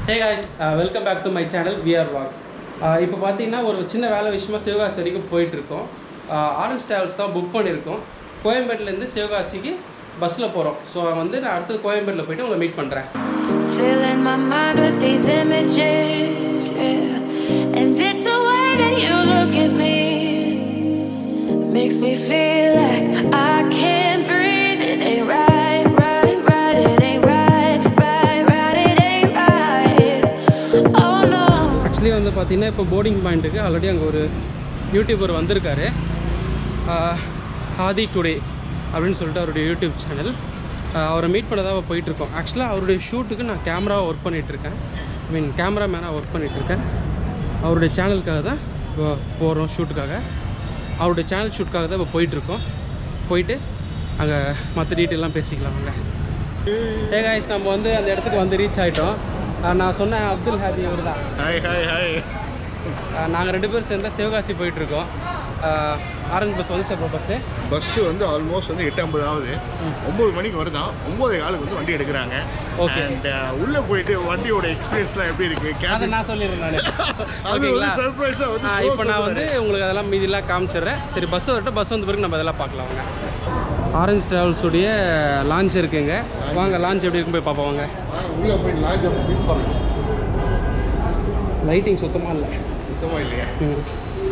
Hey guys welcome back to my channel VR vlogs இப்போ பார்த்தீங்கன்னா ஒரு சின்ன வேலை விஷயமா சிவகாசி வரைக்கும் போயிட்டுருக்கோம் ஆரஞ்ச் டிராவல்ஸ் தான் புக் பண்ணியிருக்கோம் கோயம்பேட்டிலேருந்து சிவகாசிக்கு பஸ்ஸில் போகிறோம் ஸோ வந்து நான் அடுத்தது கோயம்பேட்டில் போயிட்டு உங்களை மீட் பண்ணுறேன் Filling my mind with these images, yeah. And it's the way that you look at me. Makes me feel like I can't breathe. It ain't right, right, right. It ain't right, right, right. It ain't right. Oh no. Actually வந்து பார்த்தீங்கன்னா இப்போ boarding பாயிண்ட்டுக்கு already அங்கே ஒரு YouTuber வந்திருக்காரு ஆஹ் ஹாதி today அப்படின்னு சொல்லிட்டு அவருடைய யூடியூப் சேனல் அவரை மீட் பண்ணதாக போயிட்டுருக்கோம் ஆக்சுவலாக அவருடைய ஷூட்டுக்கு நான் கேமராவை ஒர்க் பண்ணிகிட்ருக்கேன் ஐ மீன் கேமராமேனாக ஒர்க் பண்ணிகிட்ருக்கேன் அவருடைய சேனலுக்காக தான் இப்போ போகிறோம் ஷூட்டுக்காக அவருடைய சேனல் ஷூட்டுக்காக தான் இப்போ போயிட்டுருக்கோம் போயிட்டு அங்கே மற்ற டீட்டெயிலாம் பேசிக்கலாம் வாங்க ஏ காய்ஸ் நம்ம வந்து அந்த இடத்துக்கு வந்து ரீச் ஆகிட்டோம் நான் சொன்னேன் அப்துல் ஹாதி அவர் தான் ஹாய் ஹாய் ஹாய் நாங்கள் ரெண்டு பேரும் சேர்ந்தா சிவகாசி போயிட்டுருக்கோம் ஆரஞ்சு பஸ் வந்துச்சு அப்புறம் பஸ்ஸு பஸ்ஸு வந்து ஆல்மோஸ்ட் வந்து எட்டு ஐம்பது ஆகுது ஒம்பது மணிக்கு வருதான் ஒம்பது காலுக்கு வந்து வண்டி எடுக்கிறாங்க Okay. அண்ட் உள்ளே போயிட்டு வண்டியோட எக்ஸ்பீரியன்ஸ்லாம் எப்படி இருக்கு அதை கேபின் நான் சொல்லிடுறேன் நான் அது வந்து ஓகேங்களா சர்ப்ரைஸாக வந்து இப்போ நான் வந்து உங்களுக்கு அதெல்லாம் மீதிலாம் காமிச்சிடுறேன் சரி பஸ் வரட்டும் பஸ் வந்த பிறகு நம்ம அதெல்லாம் பார்க்கலாம் வாங்க ஆரஞ்ச் ட்ராவல்ஸுடைய லான்ச் இருக்குங்க வாங்க லான்ச் எப்படி இருக்கும் போய் பார்ப்போம் வாங்க உள்ளே போய் லாஞ்ச் மீட் பண்ணலாம் லைட்டிங் சுத்தமாக இல்லை சுத்தமாக இல்லையா ம்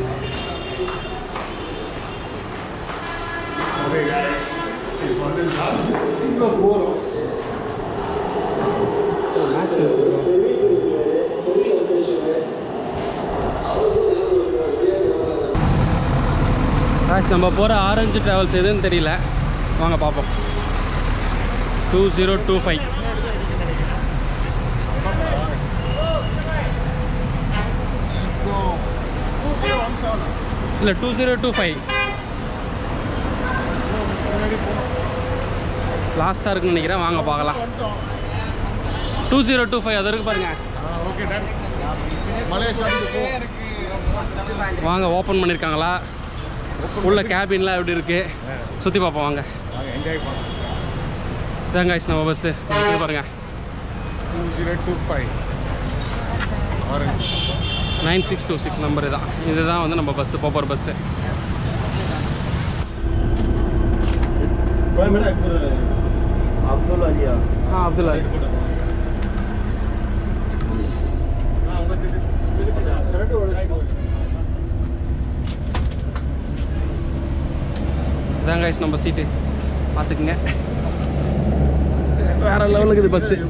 Okay, guys. இப்போ வந்து லாஞ்ச் உள்ளே போகிறோம் ராஜ் நம்ம போகிற ஆரஞ்சு ட்ராவல்ஸ் எதுன்னு தெரியல வாங்க பார்ப்போம் டூ ஜீரோ டூ ஃபைவ் இல்லை டூ ஜீரோ டூ ஃபைவ் லாஸ்ட்டாக இருக்குன்னு நினைக்கிறேன் வாங்க பார்க்கலாம் டூ ஜீரோ டூ ஃபைவ் அது இருக்கு பாருங்க ஓகே டன் மலேசியாவுக்கு போ வாங்க ஓப்பன் பண்ணியிருக்காங்களா உள்ள கேபின்லாம் எப்படி இருக்கு சுற்றி பார்ப்போம் வாங்க வாங்க என்ஜாய் பண்ணலாம் இதாங்க guys நம்ம பஸ்ஸு பாருங்க two zero two five orange nine six two six number தான் இதுதான் வந்து நம்ம பஸ்ஸு போகிற பஸ்ஸு அப்துல் அலியா ஆ அப்துல்லா இதாங்க guys நம்ம சீட்டு பார்த்துக்குங்க வேற லெவலுக்கு இது பஸ்ஸு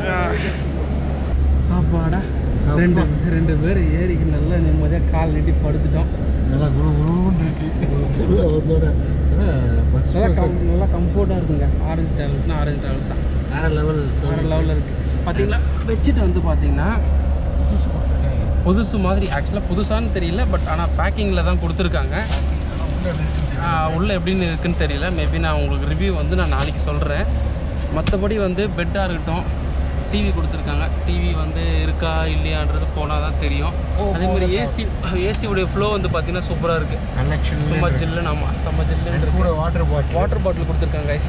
அப்பாடா ரெண்டு ரெண்டு பேர் ஏறிக்கு நல்லா நிம்மதியாக கால் நீட்டி படுத்துட்டோம் நல்லா குரு குருன்னு இருக்கு அதோட பஸ் நல்லா கம் நல்லா கம்ஃபர்ட்டாக இருக்குங்க ஆரஞ்சு ட்ராவல்ஸ்னால் ஆரஞ்சு ட்ராவல்ஸ் தான் வேற லெவல் வேறு லெவலில் இருக்குது பார்த்தீங்களா பெட்ஷீட் வந்து பார்த்தீங்கன்னா புதுசு மாதிரி ஆக்சுவலாக புதுசான்னு தெரியல பட் ஆனால் பேக்கிங்கில் தான் கொடுத்துருக்காங்க உள்ளே எப்படின்னு இருக்குன்னு தெரியல மேபி நான் உங்களுக்கு ரிவ்யூ வந்து நான் நாளைக்கு சொல்கிறேன் மற்றபடி வந்து பெட்டாக இருக்கட்டும் டிவி கொடுத்துருக்காங்க டிவி வந்து இருக்கா இல்லையான்றது போனால் தான் தெரியும் அதே மாதிரி ஏசி ஏசியுடைய ஃப்ளோ வந்து பார்த்தீங்கன்னா சூப்பராக இருக்குது கனெக்ஷன் சும்மா ஜில்லுன்னு ஆமாம் செம்ம ஜில்லுன்னு இருக்கு கூட வாட்டர் பாட்டில் வாட்டர் பாட்டில் கொடுத்துருக்காங்க கைஸ்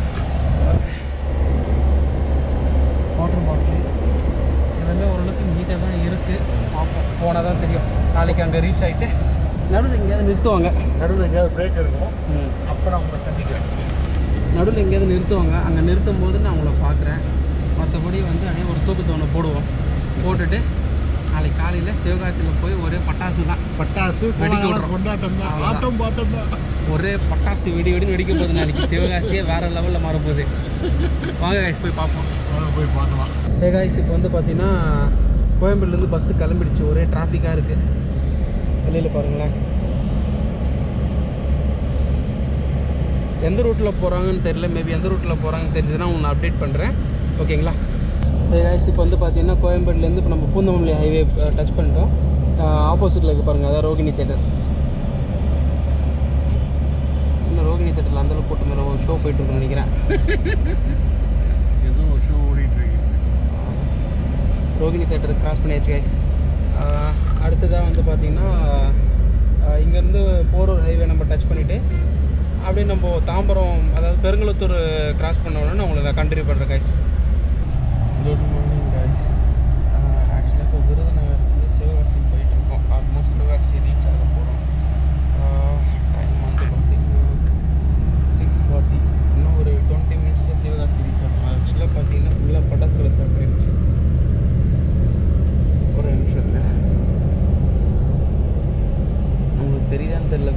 வாட்டர் பாட்டில் எல்லாமே ஓரளவுக்கு நீட்டாக தான் இருக்குது பார்ப்போம் போனால் தான் தெரியும் நாளைக்கு அங்கே ரீச் ஆகிட்டு நடுவில் எங்கேயாவது நிறுத்துவாங்க நடுவில் எங்கேயாவது பிரேக் இருக்கும் ம். அப்போ நான் உங்களை சந்திக்கிறேன் நடுவில் எங்கேயாவது நிறுத்துவாங்க அங்கே நிறுத்தும் போது நான் உங்களை பார்க்குறேன் மற்றபடி வந்து அப்படியே ஒரு தூக்கத்தை ஒன்று போடுவோம் போட்டுட்டு நாளைக்கு காலையில் சிவகாசியில் போய் ஒரே பட்டாசு தான் பட்டாசு வெடிக்க கோலாகல விட்றோம். கொண்டாட்டம் தான் அவ்வளவுதான். ஆட்டம் பாட்டம் தான் ஒரே பட்டாசு வெடி வெடின்னு வெடிக்க போகுது நாளைக்கு சிவகாசியே வேறு லெவலில் மாறப்போகுது வாங்க guys போய் பார்ப்போம் வாங்க போய் பார்க்கலாம் ஹே காய்ஸ் இப்போ வந்து பார்த்தீங்கன்னா கோயம்பேடுலேருந்து பஸ்ஸு கிளம்பிடுச்சு ஒரே டிராஃபிக்காக இருக்குது வெளியில் பாருங்களேன் எந்த ரூட்டில் போகிறாங்கன்னு தெரியல மேபி எந்த ரூட்டில் போகிறாங்கன்னு தெரிஞ்சதுன்னா உன்னை அப்டேட் பண்ணுறேன் ஓகேங்களா ஹே காய்ஸ் இப்போ வந்து பார்த்தீங்கன்னா கோயம்பேடுலேருந்து இப்போ நம்ம பூந்தமல்லி ஹைவே டச் பண்ணிட்டோம் ஆப்போசிட்டில் இருக்கு பாருங்கள் அதான் ரோகிணி தேட்டர் இந்த ரோகிணி தேட்டரில் அந்தளவுக்கு கூட்டம் மேலே ஒரு ஷோ போயிட்டுருக்குன்னு நினைக்கிறேன் ஏதோ ஷோ ஓடிட்டு இருக்கு ரோகிணி தேட்டர் கிராஸ் பண்ணியாச்சு கைஸ் அடுத்ததாக வந்து பார்த்தீங்கன்னா இங்கேருந்து போரூர் ஹைவே நம்ம டச் பண்ணிவிட்டு அப்படியே நம்ம தாம்பரம் அதாவது பெருங்குளத்தூர் கிராஸ் பண்ண உடனே நான் உங்களை நான் கண்டினியூ பண்ணுறேன் கைஸ் குட் மார்னிங் கைஸ்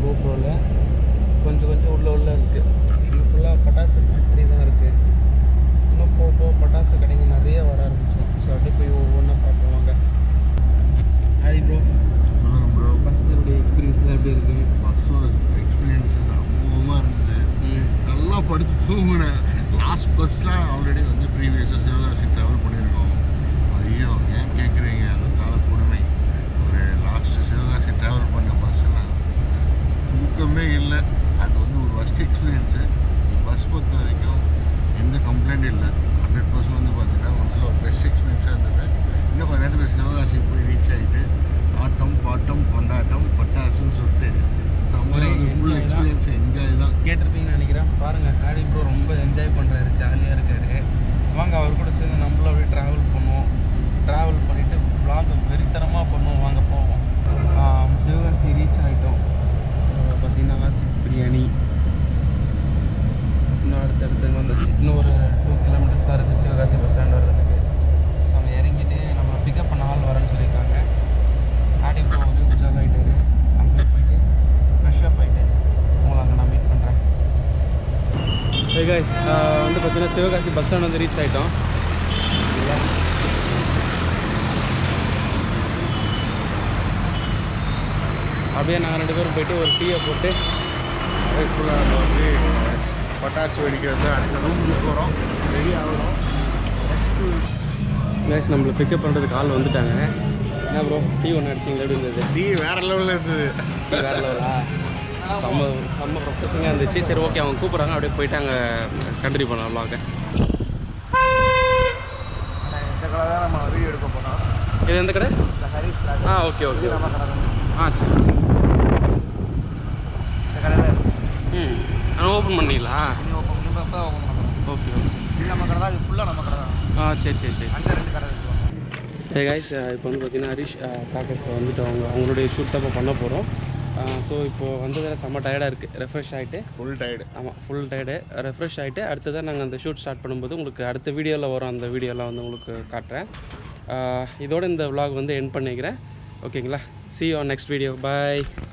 கோப்ரோவில் கொஞ்சம் கொஞ்சம் உள்ள உள்ள இருக்குது இது ஃபுல்லாக பட்டாசு ஃபேக்ட்ரி தான் இருக்குது இன்னும் போக போக பட்டாசு கடைங்க நிறைய வர ஆரம்பிச்சோம் ஸோ அப்படியே போய் ஒவ்வொன்றா பார்ப்போம் வாங்க ஹாய் ப்ரோ சொல்லுங்க ப்ரோ பஸ்ஸுடைய எக்ஸ்பீரியன்ஸ்லாம் எப்படி இருக்குது பஸ்ஸோட எக்ஸ்பீரியன்ஸஸ் அமோகமாக இருந்தது நல்லா படுத்து தூங்கினேன் லாஸ்ட் பஸ்லாம் ஆல்ரெடி வந்து ப்ரீவியஸாக சிவகாசி ட்ராவல் பண்ணியிருக்கோம் ஐயோ ஏன் கேட்குறீங்க அந்த கால கொடுமை ஒரு லாஸ்ட்டு சிவகாசி ட்ராவல் பண்ண பஸ்ஸெல்லாம் தூக்கமே இல்லை அது வந்து ஒரு ஃபஸ்ட் எக்ஸ்பீரியன்ஸு பஸ் பொறுத்த வரைக்கும் எந்த கம்ப்ளைண்ட் இல்லை ஹண்ட்ரட் பர்சன்ட் வந்து பார்த்தீங்கன்னா ஒரு நல்ல ஒரு பெஸ்ட் எக்ஸ்பீரியன்ஸாக இருந்தது இன்னும் கொஞ்ச நேரத்தில் சிவகாசி போய் ரீச் ஆகிட்டு ஆட்டம் பாட்டம் கொண்டாட்டம் பட்டாசுன்னு சொல்லிட்டு செம்ம ஒரே ஃபுல் enjoy தான். எக்ஸ்பீரியன்ஸ் என்ஜாய் தான் கேட்டிருப்பீங்கன்னு நினைக்கிறேன் பாருங்கள் ஹாரி ப்ரோ ரொம்ப என்ஜாய் பண்ணுறாரு ஜாலியாக இருக்காரு வாங்க அவர் கூட சேர்ந்து நம்மளும் அப்படியே ட்ராவல் பண்ணுவோம் ட்ராவல் பண்ணிவிட்டு vlog வெறித்தனமாக பண்ணுவோம் வாங்க போவோம் ஆம், சிவகாசி ரீச் ஆகிட்டோம் பார்த்தீங்கன்னா ஆசிஃப் பிரியாணி இன்னும் அடுத்தடுத்து வந்துச்சு இன்னும் ஒரு டூ கிலோமீட்டர்ஸ் தான் இருக்குது சிவகாசி பஸ் ஸ்டாண்ட் வர்றதுக்கு ஸோ அங்கே இறங்கிட்டு நம்ம பிக்கப் பண்ண ஆள் வரேன்னு சொல்லியிருக்காங்க ஆடி ப்ரோ ஒரே உற்சாக ஆகிட்டாரு அங்கே போயிட்டு ஃப்ரெஷ்ஷப் ஆகிட்டு உங்களை அங்கே நான் மீட் பண்ணுறேன் ஹே கைஸ் வந்து பார்த்தீங்கன்னா சிவகாசி பஸ் ஸ்டாண்ட் வந்து ரீச் ஆகிட்டோம் அப்படியே நாங்கள் ரெண்டு பேரும் போயிட்டு ஒரு டீயை போட்டு ஃபுல்லாக நம்ம வந்து பட்டாசு வெடிக்கிறது அடுத்த ரூமுக்கு போகிறோம் ரெடி ஆகிறோம் கேஸ் நம்மளை பிக்கப் பண்ணுறதுக்கு ஆள் வந்துட்டாங்க என்ன ப்ரோ டீ ஒன்று அடிச்சிங்களா எப்படி இருந்தது டீ வேற லெவலில் இருந்தது டீ வேற லெவலா செம்ம செம்ம ப்ரொஃபஸிங்காக இருந்துச்சு சரி ஓகே அவங்க கூப்பிட்றாங்க அப்படியே போயிட்டு அங்கே கண்டினியூ பண்ணலாம் vlog. இந்த கடை தான் நம்ம வீடியோ எடுக்க போகிறோம் இது எந்த கடை இந்த ஹரிஸ் ஆ ஓகே ஓகே நம்ம கடை தான் ஆ சரி இந்த கடையில் ம் ஆனால் ஓப்பன் பண்ணீங்களா இனி ஓப்பன் பண்ணி பார்த்தா ஓப்பன் பண்ணுறோம் ஓகே ஓகே இது நம்ம கடை தான் இது ஃபுல்லாக நம்ம கடை தான் ஆ சரி சரி சரி அங்கே ரெண்டு கடை இருக்கும் ஹே காய்ஸ் இப்போ வந்து பார்த்தீங்கன்னா ஹரிஷ் டாக்கஸில் வந்துட்டு அவங்க அவங்களுடைய ஷூட் தான் இப்போ பண்ண போகிறோம் ஸோ இப்போது வந்ததில் செம்ம டயர்டாக இருக்குது ரெஃப்ரெஷ் ஆகிட்டு ஃபுல் டயர்டு ஆமாம் ஃபுல் டயர்டு ரெஃப்ரெஷ் ஆகிட்டு அடுத்ததான் நாங்கள் அந்த ஷூட் ஸ்டார்ட் பண்ணும்போது உங்களுக்கு அடுத்த வீடியோவில் வரும் அந்த வீடியோலாம் வந்து உங்களுக்கு காட்டுறேன் ஆஹ் இதோட இந்த vlog வந்து எண்ட் பண்ணிக்கிறேன் ஓகேங்களா see you on next video bye